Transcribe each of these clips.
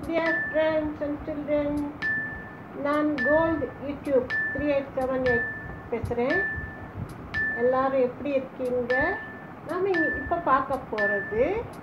Dear friends and children, நான் gold YouTube three eight seven eight பேசுகிறேன் எல்லாரும் எப்படி இருக்கீங்க நாம் இப்போ பார்க்க போகிறது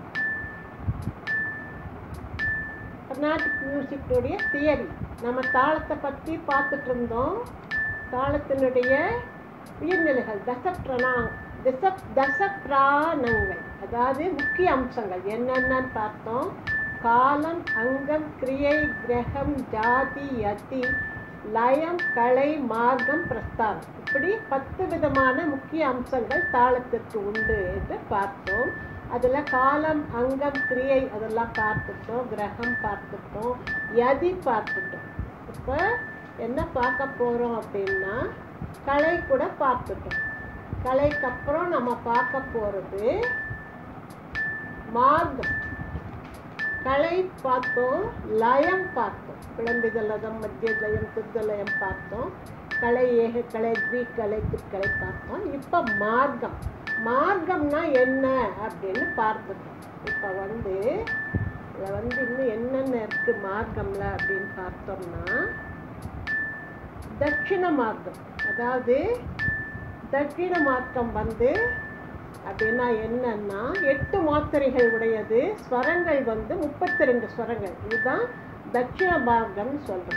கர்நாடிக் மியூசிக்குடைய தியரி நம்ம தாளத்தை பற்றி பார்த்துட்டு இருந்தோம் தாளத்தினுடைய உயிர்நிலைகள் தசப்ரணா தசப் தசப்ராணங்கள் அதாவது முக்கிய அம்சங்கள் என்னென்னு பார்த்தோம் காலம் அங்கம் கிரியை கிரகம் ஜாதி யதி லயம் கலை மார்க்கம் பிரஸ்தானம் இப்படி பத்து விதமான முக்கிய அம்சங்கள் தாளத்திற்கு உண்டு என்று பார்த்தோம் அதில் காலம் அங்கம் கிரியை அதெல்லாம் பார்த்துட்டோம் கிரகம் பார்த்துட்டோம் யதி பார்த்துட்டோம் இப்போ என்ன பார்க்க போகிறோம் அப்படின்னா கலை கூட பார்த்துட்டோம் கலைக்கு அப்புறம் நம்ம பார்க்க போகிறது மார்க்கம் கலை பார்த்தோம் லயம் பார்த்தோம் விளம்பிதலதம் மத்திய லயம் துர்தலயம் பார்த்தோம் கலை ஏக கலை கலை துக்கலை பார்த்தோம் இப்போ மார்க்கம் மார்க்கம்னா என்ன அப்படின்னு பார்த்துட்டோம் இப்போ வந்து இதில் வந்து இன்னும் என்னென்ன இருக்குது மார்க்கம்ல அப்படின்னு பார்த்தோம்னா தட்சிண மார்க்கம் அதாவது தட்சிண மார்க்கம் வந்து அப்படின்னா என்னன்னா எட்டு மாத்திரைகள் உடையது ஸ்வரங்கள் வந்து முப்பத்தி ரெண்டு ஸ்வரங்கள் இதுதான் தட்சிண மார்க்கம்னு சொல்கிறோம்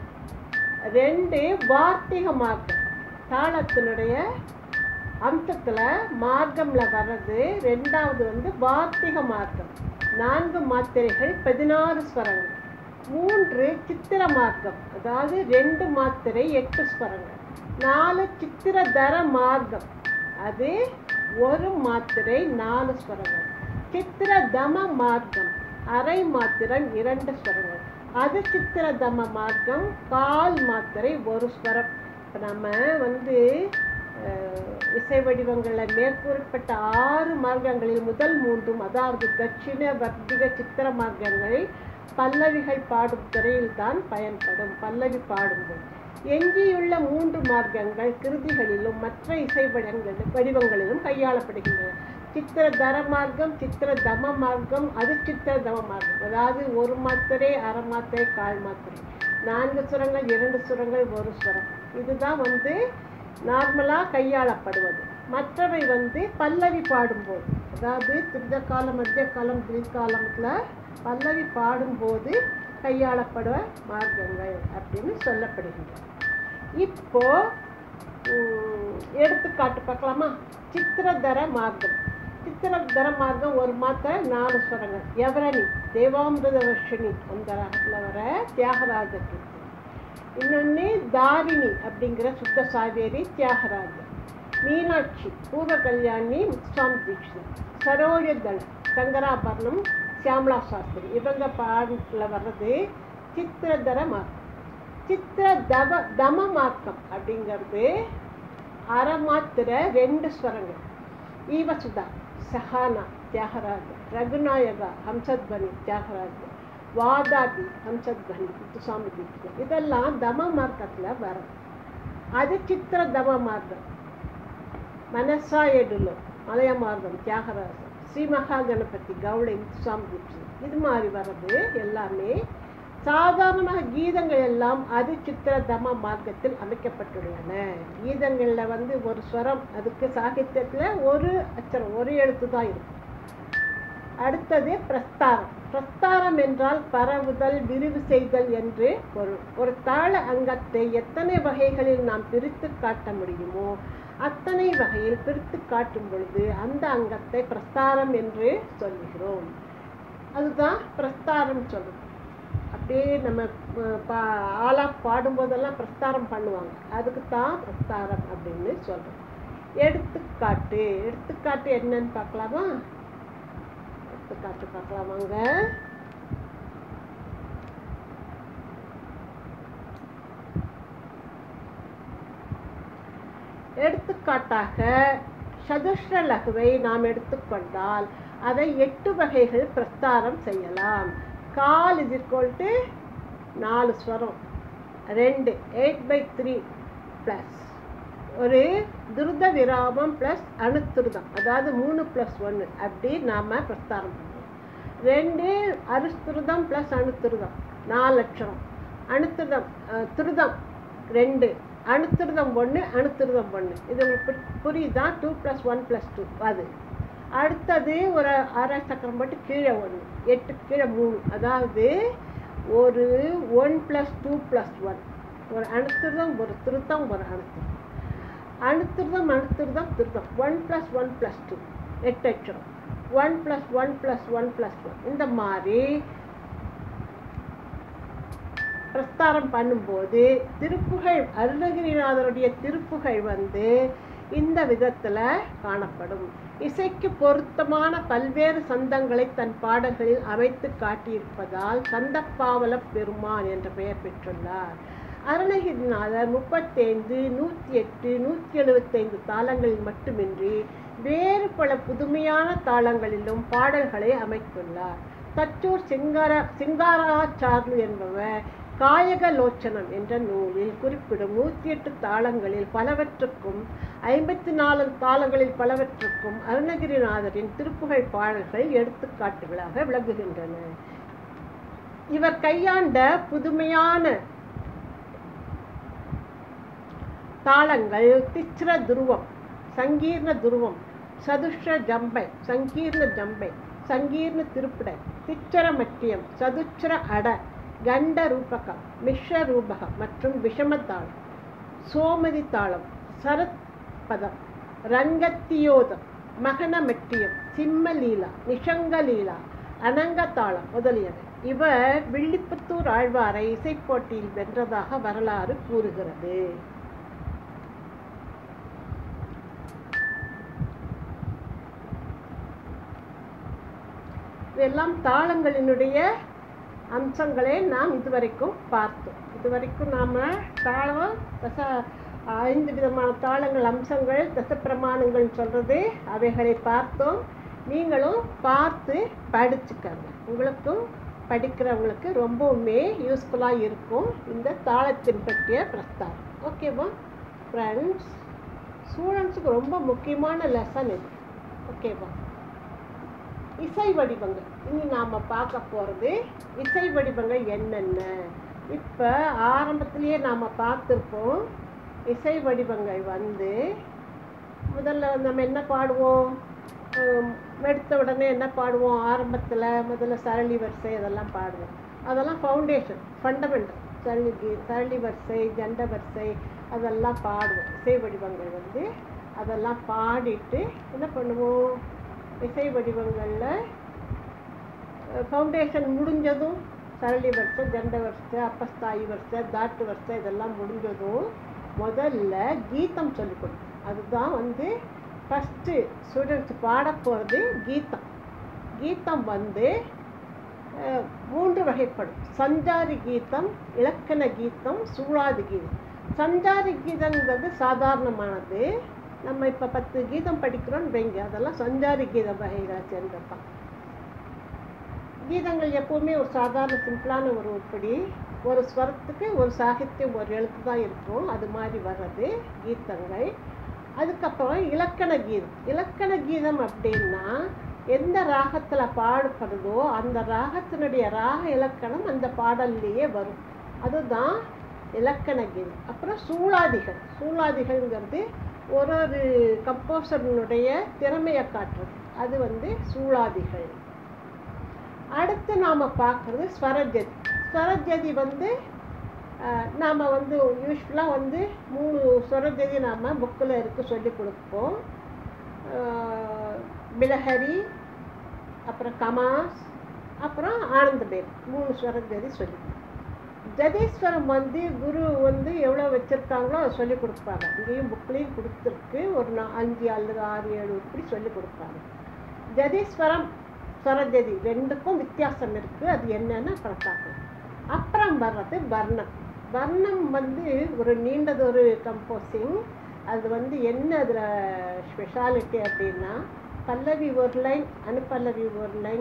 ரெண்டு வார்த்திக மார்க்கம் தாளத்தினுடைய அம்சத்தில் மார்க்கம்ல வர்றது ரெண்டாவது வந்து வார்த்திக மார்க்கம் நான்கு மாத்திரைகள் பதினாறு ஸ்வரங்கள் மூன்று சித்திர மார்க்கம் அதாவது ரெண்டு மாத்திரை எட்டு ஸ்வரங்கள் நாலு சித்திரதர மார்க்கம் அது ஒரு மாத்திரை நாலு ஸ்வரங்கள் சித்திர தம மார்க்கம் அரை மாத்திரம் இரண்டு ஸ்வரங்கள் அது சித்திர தம மார்க்கம் கால் மாத்திரை ஒரு ஸ்வரம் இப்போ நம்ம வந்து இசை வடிவங்களில் மேற்கூறப்பட்ட ஆறு மார்க்கங்களில் முதல் மூன்றும் அதாவது தட்சிண வர்த்திக சித்திர மார்க்கங்கள் பல்லவிகள் பாடும் துறையில் தான் பயன்படும் பல்லவி பாடும்போது எஞ்சியுள்ள மூன்று மார்க்கங்கள் கிருதிகளிலும் மற்ற இசை வடிவங்கள் வடிவங்களிலும் கையாளப்படுகின்றன சித்திர தர மார்க்கம் சித்திர தம மார்க்கம் அது சித்திர தம மார்க்கம் அதாவது ஒரு மாத்திரை அரை மாத்திரை கால் மாத்திரை நான்கு சுரங்கள் இரண்டு சுரங்கள் ஒரு சுரம் இதுதான் வந்து நார்மலாக கையாளப்படுவது மற்றவை வந்து பல்லவி பாடும்போது அதாவது திருத காலம் மத்திய காலம் திரிகாலத்தில் பல்லவி பாடும்போது கையாளப்படுவ மார்க்கங்கள் அப்படின்னு சொல்லப்படுகின்றன இப்போ எடுத்துக்காட்டு பார்க்கலாமா சித்திரதர மார்க்கம் சித்திரதர மார்க்கம் ஒரு மாத்திரை நாலு ஸ்வரங்கள் எவரணி தேவாமிரத வர்ஷினி அந்த ராகத்தில் வர தியாகராஜ கீர்த்தனை இன்னொன்று தாரிணி அப்படிங்கிற சுத்த சாவேரி தியாகராஜர் மீனாட்சி பூர்வ கல்யாணி முத்துசாமி தீட்சிதர் சரோஜதள் சங்கராபரணம் சியாமலா சாஸ்திரி இவங்க பாடத்தில் வர்றது சித்திரதர மார்க்கம் சித்திர தவ தம மார்க்கம் அப்படிங்கிறது அரை மாத்திர ரெண்டு ஸ்வரங்கள் ஈவசுதா சஹானா தியாகராஜர் ரகுநாயகா ஹம்சத்வனி தியாகராஜர் வாதாபி ஹம்சத்வனி முத்துசாமி தீட்சிதர் இதெல்லாம் தம மார்க்கத்தில் வரும் அது சித்திர தம மார்க்கம் மனசா எடுலோ மலைய மார்க்கம் தியாகராஜர் ஸ்ரீ மகா கணபதி கவுளை முத்துசாமி தீட்சிதர் இது மாதிரி வர்றது எல்லாமே சாதாரணமாக கீதங்கள் எல்லாம் அது சித்திர தம மார்க்கத்தில் அமைக்கப்பட்டுள்ளன கீதங்களில் வந்து ஒரு ஸ்வரம் அதுக்கு சாகித்யத்தில் ஒரு அச்சரம் ஒரு எழுத்து தான் இருக்கும் அடுத்தது பிரஸ்தாரம் பிரஸ்தாரம் என்றால் பரவுதல் விரிவு செய்தல் என்று பொருள் ஒரு தாள அங்கத்தை எத்தனை வகைகளில் நாம் பிரித்து காட்ட முடியுமோ அத்தனை வகையில் பிரித்து காட்டும் பொழுது அந்த அங்கத்தை பிரஸ்தாரம் என்று சொல்லுகிறோம் அதுதான் பிரஸ்தாரம் சொல்லுவோம் அப்படியே நம்ம பா ஆளாக பாடும்போதெல்லாம் பிரஸ்தாரம் பண்ணுவாங்க அதுக்கு தான் பிரஸ்தாரம் அப்படின்னு சொல்கிறோம் எடுத்துக்காட்டு எடுத்துக்காட்டு என்னன்னு பார்க்கலாமா எடுத்துக்காட்டு பார்க்கலாமாங்க எடுத்துக்காட்டாக சதுஷ்ர லகுவை நாம் எடுத்துக்கொண்டால் அதை எட்டு வகைகள் பிரஸ்தாரம் செய்யலாம் கால் இஸ் ஈக்குவல் டு நாலு ஸ்வரம் ரெண்டு எயிட் பை த்ரீ ப்ளஸ் ஒரு துருத விராமம் ப்ளஸ் அணுத்துருதம் அதாவது மூணு ப்ளஸ் ஒன்று அப்படி நாம் பிரஸ்தாரம் பண்ணுவோம் ரெண்டு அருஸ்திருதம் ப்ளஸ் அணுத்திருதம் நாலு அக்ஷரம் அணுத்திருதம் அஹ், திருதம் ரெண்டு அணுத்திருதம் ஒன்று அணுத்திருதம் ஒன்று இது உங்களுக்கு புரி- புரியுதா two plus one plus two அது அடுத்தது ஒரு அரை சக்கரம் மட்டும் கீழே ஒன்று எட்டு கீழே மூணு அதாவது ஒரு one plus two plus one ஒரு அணுத்திருதம் ஒரு திருத்தம் ஒரு அணுத்திருதம் அணுத்திருதம் அணுத்திருதம் திருத்தம் one plus one plus two எட்டு அச்சரம் one plus one plus one plus one இந்த மாதிரி பிரஸ்தாரம் பண்ணும்போது திருப்புகழ் அருணகிரிநாதருடைய திருப்புகழ் வந்து இந்த விதத்தில் காணப்படும் இசைக்கு பொருத்தமான பல்வேறு சந்தங்களை தன் பாடல்களில் அமைத்து காட்டியிருப்பதால் சந்தப்பாவல பெருமான் என்ற பெயர் பெற்றுள்ளார் அருணகிரிநாதர் முப்பத்தைந்து நூற்றி எட்டு நூற்றி எழுபத்தைந்து தாளங்களில் மட்டுமின்றி வேறு பல புதுமையான தாளங்களிலும் பாடல்களை அமைத்துள்ளார் தச்சூர் சிங்கார சிங்காராச்சார்லு என்பவர் காயகலோச்சனம் என்ற நூலில் குறிப்பிடும் நூற்றி எட்டு தாளங்களில் பலவற்றுக்கும் ஐம்பத்தி நாலு தாளங்களில் பலவற்றுக்கும் அருணகிரிநாதரின் திருப்புகழ் பாடல்கள் எடுத்துக்காட்டுகளாக விளங்குகின்றன இவர் கையாண்ட புதுமையான தாளங்கள் திச்ர துருவம் சங்கீர்ண துருவம் சதுஷ்ர ஜம்பை சங்கீர்ண ஜம்பை சங்கீர்ண திருப்பிட திச்சர மட்டியம் சதுச்சர அட கண்ட ரூபகம் மிஸ்ர ரூபகம் மற்றும் விஷம தாளம் சோமதி தாளம் சரத் பதம் ரங்கத்தியோதம் மகன மெட்டியம் சிம்மலீலா நிஷங்கலீலா அனங்கதாளம் முதலியவை இவர் வில்லிபுத்தூர் ஆழ்வாரை இசைப்போட்டியில் வென்றதாக வரலாறு கூறுகிறது இதெல்லாம் தாளங்களினுடைய அம்சங்களை நாம் இதுவரைக்கும் பார்த்தோம் இதுவரைக்கும் நாம் தாளம் தச ஐந்து விதமான தாளங்கள் அம்சங்கள் தசப்பிரமாணங்கள் சொல்கிறது அவைகளை பார்த்தோம் நீங்களும் பார்த்து படிச்சுக்கங்க உங்களுக்கும் படிக்கிறவங்களுக்கு ரொம்பவுமே யூஸ்ஃபுல்லாக இருக்கும் இந்த தாளத்தின் பற்றிய பிரஸ்தானம் ஓகேவா ஃப்ரெண்ட்ஸ் ஸ்டூடெண்ட்ஸுக்கு ரொம்ப முக்கியமான லெசன் இது ஓகேவா இசை வடிவங்கள் இனி நாம் பார்க்க போகிறது இசை வடிவங்கள் என்னென்ன இப்போ ஆரம்பத்திலேயே நாம் பார்த்துருப்போம் இசை வடிவங்கள் வந்து முதல்ல நம்ம என்ன பாடுவோம் ஹம், எடுத்த உடனே என்ன பாடுவோம் ஆரம்பத்தில் முதல்ல சரளி வரிசை அதெல்லாம் பாடுவோம் அதெல்லாம் ஃபவுண்டேஷன் ஃபண்டமெண்டல் சரளி கீ- சரளி வரிசை ஜண்ட வரிசை அதெல்லாம் பாடுவோம் இசை வடிவங்கள் வந்து அதெல்லாம் பாடிட்டு என்ன பண்ணுவோம் இசை வடிவங்களில் ஃபவுண்டேஷன் முடிஞ்சதும் சரளி வரிசை ஜண்ட வரிசை அப்பஸ்தாயி வரிசை தாட்டு வரிசை இதெல்லாம் முடிஞ்சதும் முதல்ல கீதம் சொல்லிக் கொடுக்கும் அதுதான் வந்து ஃபஸ்ட்டு ஸ்டூடெண்ட்ஸ் பாட போகிறது கீதம் கீதம் வந்து அஹ், மூன்று வகைப்படும் சஞ்சாரி கீதம் இலக்கண கீதம் சூழாதி கீதம் சஞ்சாரி கீதங்கிறது சாதாரணமானது நம்ம இப்போ பத்து கீதம் படிக்கிறோம்னு வைங்க அதெல்லாம் சஞ்சாரி கீத வகைகளை சேர்ந்ததான் கீதங்கள் எப்பவுமே ஒரு சாதாரண சிம்பிளான ஒரு உருப்படி ஒரு ஸ்வரத்துக்கு ஒரு சாகித்யம் ஒரு எழுத்து தான் இருக்கும் அது மாதிரி வர்றது கீதங்கள் அதுக்கப்புறம் இலக்கண கீதம் இலக்கண கீதம் அப்படின்னா எந்த ராகத்தில் பாடப்படுதோ அந்த ராகத்தினுடைய ராக இலக்கணம் அந்த பாடல்லையே வரும் அதுதான் இலக்கண கீதம் அப்புறம் சூழாதிகள் சூழாதிகள்ங்கிறது ஒரு ஒரு கம்போசர்னுடைய திறமையை காட்டுறது அது வந்து சூழாதிகள் அடுத்து நாம் பார்க்குறது ஸ்வரஜதி ஸ்வரஜதி வந்து நாம் வந்து யூஸ்வலாக வந்து மூணு ஸ்வரஜதி நாம் புக்கில் இருக்கு சொல்லி கொடுப்போம் ஆஹ் பிலஹரி அப்புறம் கமாஸ் அப்புறம் ஆனந்தபேர் மூணு ஸ்வரஜதி சொல்லி ஜதீஸ்வரம் வந்து குரு வந்து எவ்வளோ வச்சுருக்காங்களோ அதை சொல்லி கொடுப்பாங்க இங்கேயும் புக்லேயும் கொடுத்துருக்கு ஒரு நா அஞ்சு அல்லது ஆறு ஏழு இப்படி சொல்லி கொடுப்பாங்க ஜதீஸ்வரம் ஸ்வரஜதி ரெண்டுக்கும் வித்தியாசம் இருக்குது அது என்னன்னு அப்புறம் பார்க்கலாம் அப்புறம் வர்றது வர்ணம் வர்ணம் வந்து ஒரு நீண்டதொரு கம்போசிங் அது வந்து என்ன அதில் ஸ்பெஷாலிட்டி அப்படின்னா பல்லவி ஒரு லைன் அனுப்பல்லவி ஒரு லைன்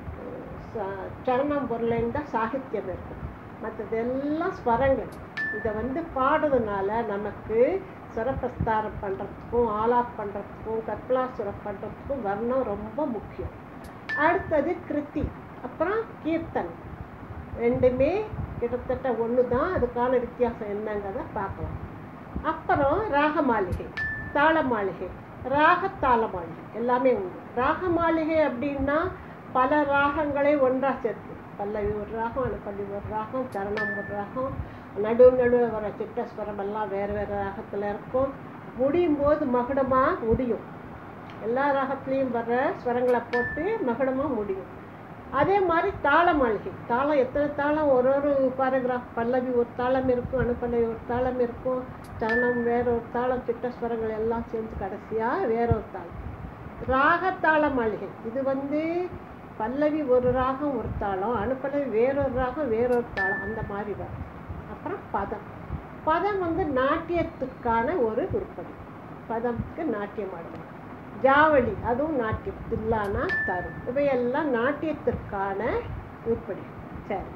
ச- சரணம் ஒரு லைன் தான் சாகித்யம் இருக்கும் மற்றதெல்லாம் ஸ்வரங்கள் இதை வந்து பாடுறதுனால நமக்கு ஸ்வரப்பிரஸ்தாரம் பண்ணுறதுக்கும் ஆலாப் பண்ணுறதுக்கும் கற்பலாசுரம் பண்ணுறதுக்கும் வர்ணம் ரொம்ப முக்கியம் அடுத்தது கிருத்தி அப்புறம் கீர்த்தன் ரெண்டுமே கிட்டத்தட்ட ஒன்று தான் அதுக்கான வித்தியாசம் என்னங்கிறத பார்க்கலாம் அப்புறம் ராக மாளிகை தாள மாளிகை ராக தாள மாளிகை எல்லாமே உண்டு ராக மாளிகை அப்படின்னா பல ராகங்களை ஒன்றாக சேர்த்து பல்லவி ஒரு ராகம் அனுப்பள்ளி ஒரு ராகம் சரணம் ஒரு ராகம் நடு நடுவே வர சிட்டஸ்வரம் எல்லாம் வேறு வேறு ராகத்தில் இருக்கும் முடியும் போது மகுடமாக முடியும் எல்லா ராகத்துலேயும் வர்ற ஸ்வரங்களை போட்டு மகுடமாக முடியும் அதே மாதிரி தாள மாளிகை தாளம் எத்தனை தாளம் ஒரு ஒரு பாராகிராஃப் பல்லவி ஒரு தாளம் இருக்கும் அனுப்பல்லவி ஒரு தாளம் இருக்கும் சரணம் வேற ஒரு தாளம் சிட்டஸ்வரங்கள் எல்லாம் சேர்ந்து கடைசியாக வேற ஒரு தாளம் ராகத்தாள மாளிகை இது வந்து பல்லவி ஒரு ராகம் ஒரு தாளம் அனுப்பல்லவி வேறொரு ராகம் வேறொரு தாளம் அந்த மாதிரி வரும் அப்புறம் பதம் பதம் வந்து நாட்டியத்துக்கான ஒரு உருப்படி பதம்க்கு நாட்டியம் ஆடுவோம் ஜாவளி அதுவும் நாட்டியம் தில்லானா தரும் இவையெல்லாம் நாட்டியத்திற்கான உருப்படி சரி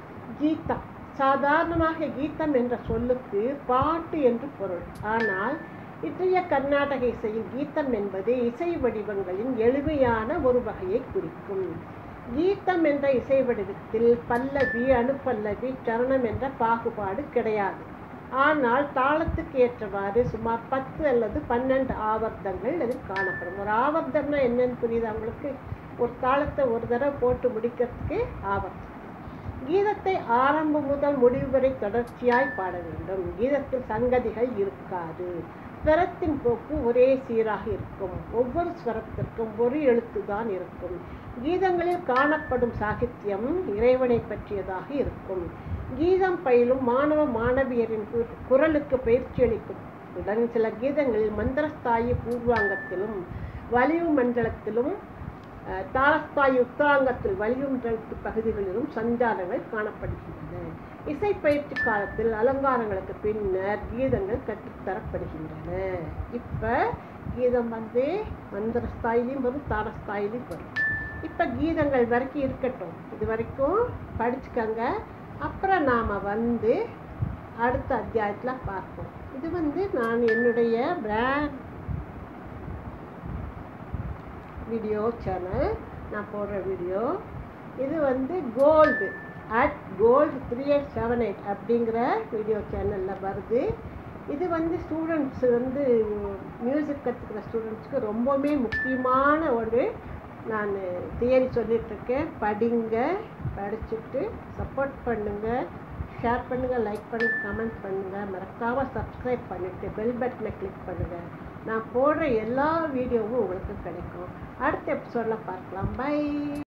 கீதம் சாதாரணமாக கீதம் என்ற சொல்லுக்கு பாட்டு என்று பொருள் ஆனால் இன்றைய கர்நாடக இசையில் கீதம் என்பது இசை வடிவங்களின் எளிமையான ஒரு வகையை குறிக்கும் கீதம் என்ற இசை வடிவத்தில் பல்லவி அணுப்பல்லவி சரணம் என்ற பாகுபாடு கிடையாது ஆனால் தாளத்துக்கு ஏற்றவாறு சுமார் பத்து அல்லது பன்னெண்டு ஆவர்த்தங்கள் அதில் காணப்படும் ஒரு ஆவர்த்தம்னா என்னன்னு புரியுது அவங்களுக்கு ஒரு தாளத்தை ஒரு தடவை போட்டு முடிக்கிறதுக்கு ஆவர்த்தம் கீதத்தை ஆரம்பம் முதல் முடிவு வரை தொடர்ச்சியாய் பாட வேண்டும் கீதத்தில் சங்கதிகள் இருக்காது ஸ்வரத்தின் போக்கு ஒரே சீராக இருக்கும் ஒவ்வொரு ஸ்வரத்திற்கும் ஒரு எழுத்து தான் இருக்கும் கீதங்களில் காணப்படும் சாகித்யம் இறைவனை பற்றியதாக இருக்கும் கீதம் பயிலும் மாணவ மாணவியரின் கு- குரலுக்கு பயிற்சி அளிக்கும் உடன் சில கீதங்களில் மந்திரஸ்தாயி பூர்வாங்கத்திலும் வலிவு மண்டலத்திலும் அஹ், தாளஸ்தாயி உத்தராங்கத்தில் வலிவு மண்டலத்து பகுதிகளிலும் சஞ்சாரங்கள் காணப்படுகின்றன இசை பயிற்சி காலத்தில் அலங்காரங்களுக்கு பின்னர் கீதங்கள் கற்றுத்தரப்படுகின்றன இப்போ கீதம் வந்து மந்திரஸ்தாயிலையும் வரும் தாளஸ்தாயிலையும் வரும் இப்போ கீதங்கள் வரைக்கும் இருக்கட்டும் இது வரைக்கும் படிச்சுக்கங்க அப்புறம் நாம் வந்து அடுத்த அத்தியாயத்தில் பார்ப்போம் இது வந்து நான் என்னுடைய பிராண்ட் வீடியோ சேனல் நான் போடுற வீடியோ இது வந்து gold at gold three eight seven eight அப்படிங்கிற வீடியோ சேனலில் வருது இது வந்து ஸ்டூடெண்ட்ஸ் வந்து மியூசிக் கற்றுக்கிற ஸ்டூடெண்ட்ஸ்க்கு ரொம்பவுமே முக்கியமான ஒரு நான் தியரி சொல்லிகிட்ருக்கேன் படிங்க படிச்சுட்டு சப்போர்ட் பண்ணுங்கள் ஷேர் பண்ணுங்கள் லைக் பண்ணுங்கள் கமெண்ட் பண்ணுங்கள் மறக்காமல் சப்ஸ்கிரைப் பண்ணிவிட்டு பெல் பட்டனை கிளிக் பண்ணுங்கள் நான் போடுற எல்லா வீடியோவும் உங்களுக்கு கிடைக்கும் அடுத்த எபிசோடில் பார்க்கலாம் பை